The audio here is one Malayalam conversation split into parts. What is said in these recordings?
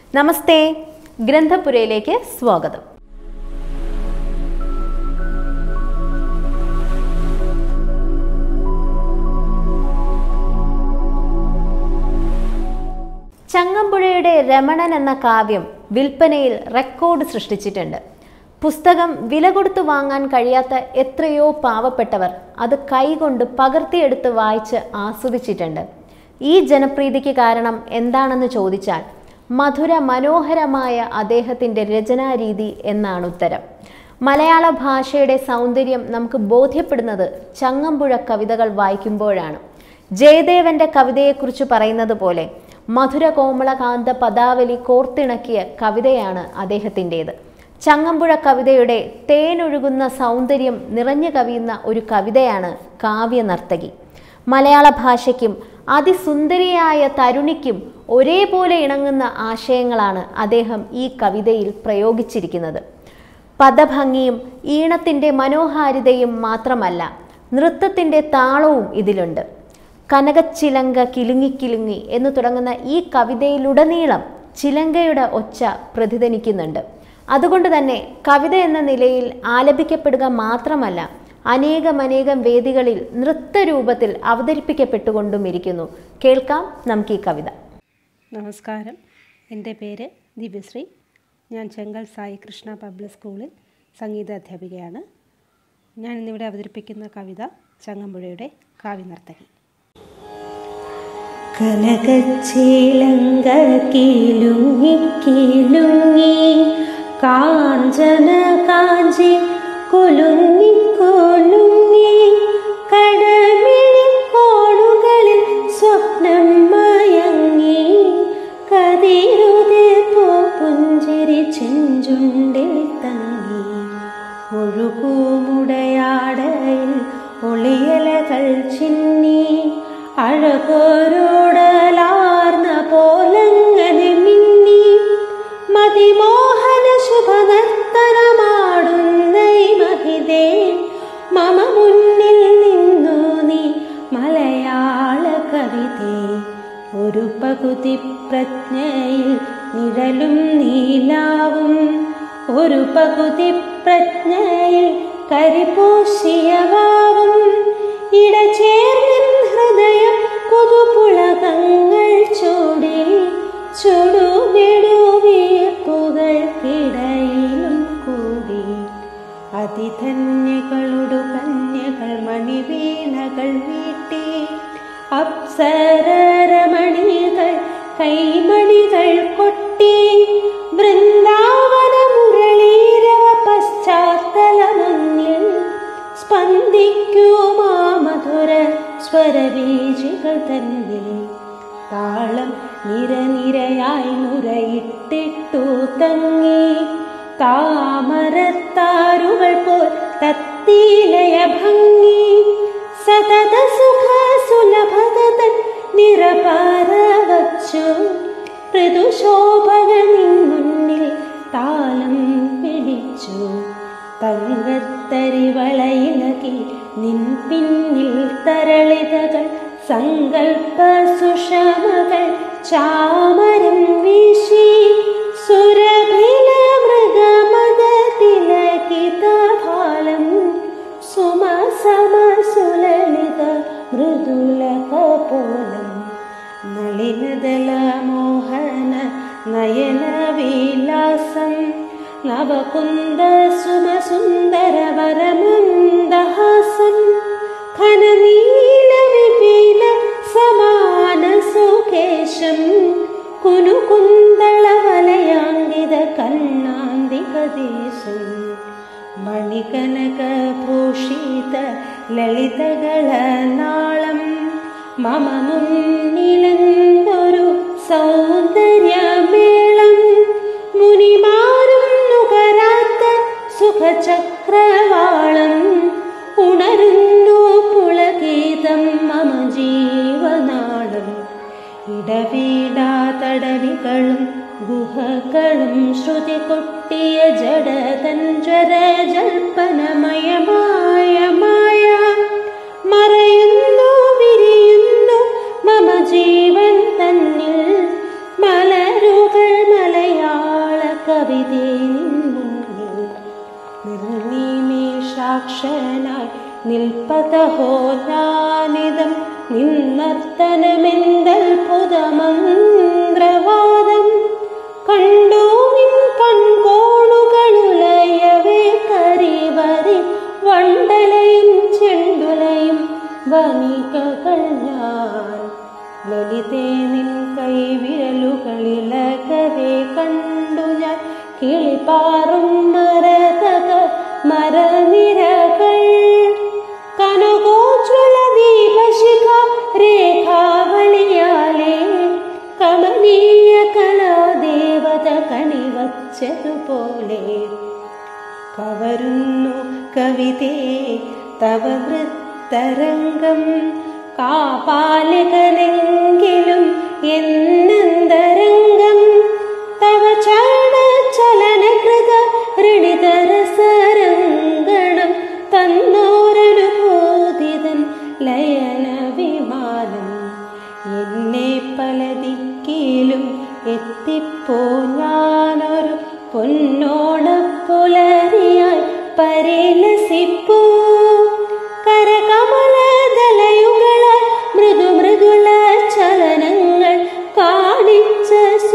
നമസ്തേ ഗ്രന്ഥപുരയിലേക്ക് സ്വാഗതം ചങ്ങമ്പുഴയുടെ രമണൻ എന്ന കാവ്യം വിൽപ്പനയിൽ റെക്കോർഡ് സൃഷ്ടിച്ചിട്ടുണ്ട് പുസ്തകം വില കൊടുത്തു വാങ്ങാൻ കഴിയാത്ത എത്രയോ പാവപ്പെട്ടവർ അത് കൈകൊണ്ട് പകർത്തിയെടുത്ത് വായിച്ച് ആസ്വദിച്ചിട്ടുണ്ട് ഈ ജനപ്രീതിക്ക് കാരണം എന്താണെന്ന് ചോദിച്ചാൽ മധുര മനോഹരമായ അദ്ദേഹത്തിൻ്റെ രചനാരീതി എന്നാണ് ഉത്തരം മലയാള ഭാഷയുടെ സൗന്ദര്യം നമുക്ക് ബോധ്യപ്പെടുന്നത് ചങ്ങമ്പുഴ കവിതകൾ വായിക്കുമ്പോഴാണ് ജയദേവന്റെ കവിതയെക്കുറിച്ച് പറയുന്നത് പോലെ മധുര കോമളകാന്ത പദാവലി കോർത്തിണക്കിയ കവിതയാണ് അദ്ദേഹത്തിൻ്റേത് ചങ്ങമ്പുഴ കവിതയുടെ തേനൊഴുകുന്ന സൗന്ദര്യം നിറഞ്ഞു കവിയുന്ന ഒരു കവിതയാണ് കാവ്യനർത്തകി മലയാള ഭാഷയ്ക്കും അതിസുന്ദരിയായ തരുണിക്കും ഒരേപോലെ ഇണങ്ങുന്ന ആശയങ്ങളാണ് അദ്ദേഹം ഈ കവിതയിൽ പ്രയോഗിച്ചിരിക്കുന്നത് പദഭംഗിയും ഈണത്തിൻ്റെ മനോഹാരിതയും മാത്രമല്ല നൃത്തത്തിൻ്റെ താളവും ഇതിലുണ്ട് കനകച്ചിലങ്ക കിലുങ്ങി കിലുങ്ങി എന്ന് തുടങ്ങുന്ന ഈ കവിതയിലുടനീളം ചിലങ്കയുടെ ഒച്ച പ്രതിധ്വനിക്കുന്നുണ്ട് അതുകൊണ്ട് തന്നെ കവിത എന്ന നിലയിൽ ആലപിക്കപ്പെടുക മാത്രമല്ല അനേകമനേകം വേദികളിൽ നൃത്തരൂപത്തിൽ അവതരിപ്പിക്കപ്പെട്ടുകൊണ്ടും ഇരിക്കുന്നു കേൾക്കാം നമുക്ക് ഈ കവിത നമസ്കാരം എൻ്റെ പേര് ദിവ്യശ്രീ ഞാൻ ചെങ്കൽ സായി കൃഷ്ണ പബ്ലിക് സ്കൂളിൽ സംഗീത അധ്യാപികയാണ് ഞാൻ ഇന്നിവിടെ അവതരിപ്പിക്കുന്ന കവിത ചങ്ങമ്പുഴയുടെ കാവ്യനർത്തകി കനകച്ചിലങ്ക കിലുങ്ങി കിലുങ്ങി കാഞ്ചന കാഞ്ചി കുലുങ്ങി കുലുങ്ങി കടമിഴിക്കോണുകളിൽ സ്വപ്നം മയങ്ങി കതിരുതേ പോ പുഞ്ചിരി ചെഞ്ചുണ്ടിൽ തങ്ങി ഒഴുകൂമുടയാടയിൽ ഒളിയലകൾ ചിന്നി അഴകൊരുടലാർന്ന പോലങ്ങനെ മിന്നി മതിമോഹന ശുഭനർത്തനമാടുന്ന മഹിതേ മമ മുന്നിൽ നിന്നു നീ മലയാള കവിതേ ഒരു പകുതി പ്രജ്ഞയിൽ നിഴലും നീലാവും ഒരു പകുതി പ്രജ്ഞയിൽ കരിപൂശിയവാവും ഇടചേർന്നിൻ ഹൃദയം പുതുപുളകങ്ങൾ ചൂടി ചുടുവിടുവീർപ്പുകൾക്കിടയിലും കൂടി അതിധന്യകളൊടു കന്യകൾ മണിവീണകൾ വീട്ടി അപ്സരമണികൾ കൈമണികൾ കൊട്ടി വൃന്ദാവന മുരളീരവ പശ്ചാത്തലമുന്നിൽ സ്പന്ദിക്കുമാ മധുര സ്വരവീചികൾ തന്നിൽ താളം നിരനിരയായി മുരയിട്ടിട്ടു തങ്ങി താമരത്താരുകൾ പോൽ തത്തീലയ ഭംഗി സതത സുഖ സുലഭതൻ നിറപാര വച്ചു ഋതുശോഭകൾ നിന്നുന്നിൽ താളം പിടിച്ചു തങ്കത്തരിവളയിലകി നിൻ പിന്നിൽ തരളിതകൾ സങ്കൽപ്പ സുഷമകൾ ചാമരം വീശി സുരഭില മൃഗമത തിലകിത ഭാലം സുമ സമ സുലളിത മൃദുലക പോലം നളിനദല മോഹന നയന വിലാസം നവകുന്ദ സുമസുന്ദര വരമന്ദഹാസം ഘനനീല വിപീല സമാന സുകേശം കുനുകുന്തള വലയാങ്കിത കണ്ണാന്തികദേശം മണികനക ഭൂഷിത ലളിതകള നാളം മമ മുന്നിലെന്തൊരു സൗന്ദര്യമേളം മുനിമാരും നുകരാത്ത സുഖചക്രവാളം ഉണരുന്നു പുളഗീതം മമ ജീവനാളം ഇടവീടാതടവികളും ഗുഹകളും ശ്രുതി കൊട്ടിയ ജഡതഞ്ജര ജൽപ്പനമയമായ മായ മറയുന്നു വിരിയുന്നു മമ ജീവൻ തന്നിൽ മലരുകൾ മല കവിതേ നിൻ മുന്നിൽ നിർനിമേഷാക്ഷനായി നിൽപ്പതഹോ ഞാനിതം നിന്നർത്തനമെന്തത്ഭുതമന്ത്രവാദം കണ്ടു നിൻ കൺകോണുകളുലയവേ കരിവരി വണ്ടലയും ചെണ്ടുലയും വനികകൾ ഞാൻ ലളിതേ നിൻ കൈവിരലുകളിലകവേ കണ്ടു ഞാൻ കിളിപ്പാറും മരതക മരനിരകൾ കനകോജ്വല ദീപശിഖ രേഖാവളിയാലേ കമനീയ കലാദേവത കണിവച്ചതുപോലെ കവരുന്നു കവിതേ തവ വൃത്തരംഗം കാപാലകനെങ്കിലും എന്നന്തരംഗം തവ ചാണ ചലനകൃത ഋണിതരസരംഗണം തന്നോരനുഭൂതിതൻ ലയന വിമാനം എന്നെ പല ദിക്കിലും എത്തിപ്പോ ഞാനൊരു പൊന്നോണപ്പുലരിയായി പരിലസിപ്പൂ കരകമലദലയുകള മൃദു മൃദുല ചലനങ്ങൾ കാണിച്ച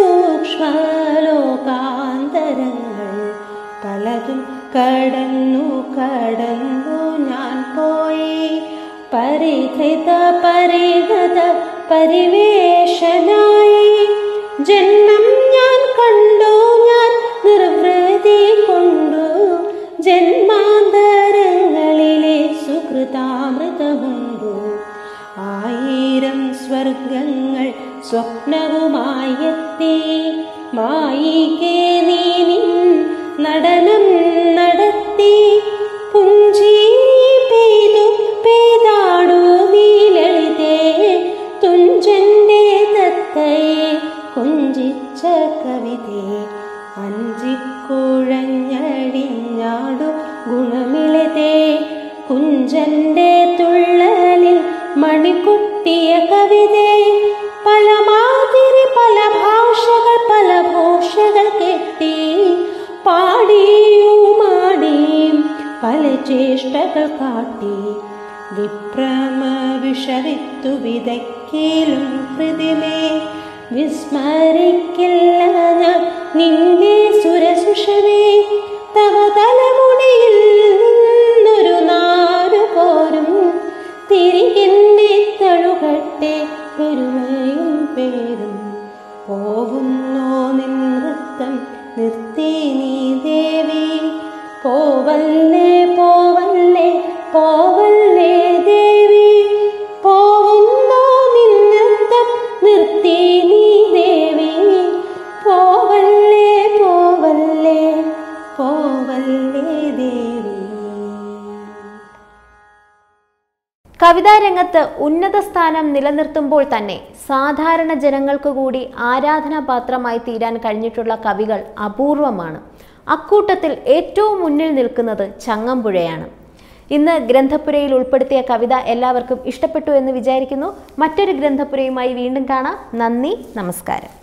സൂക്ഷ്മലോകാന്തരങ്ങൾ പലതും കടന്നു കടന്നു ഞാൻ പോയി പരിധൃത പരിഗത പരിവേഷനായി ജന്മം ഞാൻ കണ്ടു ഞാൻ നിർവൃതി കൊണ്ടു ജന്മാന്തരങ്ങളിലെ സുഹൃതാമൃതമുണ്ടു ആയിരം സ്വർഗങ്ങൾ സ്വപ്നവുമായി എത്തി മായികേ നീ നിൻ നടനം നടത്തി പുഞ്ചിരി പെയ്തു പെയ്താടു നീ ലളിതേ തുഞ്ചന്റെ തത്തയെ കൊഞ്ചിച്ച കവിതേ അഞ്ചിക്കുഴഞ്ഞടിഞ്ഞാടു ഗുണമിളതേ കുഞ്ചന്റെ തുള്ളലിൽ മണികൊട്ടിയ കവിതേ പല മാതിരി പല ഭാഷകൾ പല ഭോഷകൾ കെട്ടി പാടിയുമാടിയും പല ചേഷ്ടകൾ കാട്ടി വിപ്രമ വിഷവിത്തു വിതയ്ക്കലും പ്രതിമേ വിസ്മരിക്കില്ല ഞാൻ നിന്നെ സുരസുഷമേ തവ തലമുടിയിൽ നിന്നൊരു നാരു പോരും തിരികെന്നെ തഴുകട്ടെ പെരുമയും പേരും പോവുന്നോ നിൻ നൃത്തം നിർത്തി നീ ദേവി പോവല്ലേ പോവല്ലേ പോവല്ലേ ദേവി പോവുന്നോ നിൻ നൃത്തം നിർത്തി നീ ദേവി പോവല്ലേ പോവല്ലേ പോവല്ലേ ദേവി കവിതാരംഗത്ത് ഉന്നത സ്ഥാനം നിലനിർത്തുമ്പോൾ തന്നെ സാധാരണ ജനങ്ങൾക്ക് കൂടി ആരാധനാപാത്രമായി തീരാൻ കഴിഞ്ഞിട്ടുള്ള കവികൾ അപൂർവമാണ് അക്കൂട്ടത്തിൽ ഏറ്റവും മുന്നിൽ നിൽക്കുന്നത് ചങ്ങമ്പുഴയാണ് ഇന്ന് ഗ്രന്ഥപുരയിൽ ഉൾപ്പെടുത്തിയ കവിത എല്ലാവർക്കും ഇഷ്ടപ്പെട്ടു എന്ന് വിചാരിക്കുന്നു മറ്റൊരു ഗ്രന്ഥപുരയുമായി വീണ്ടും കാണാം നന്ദി നമസ്കാരം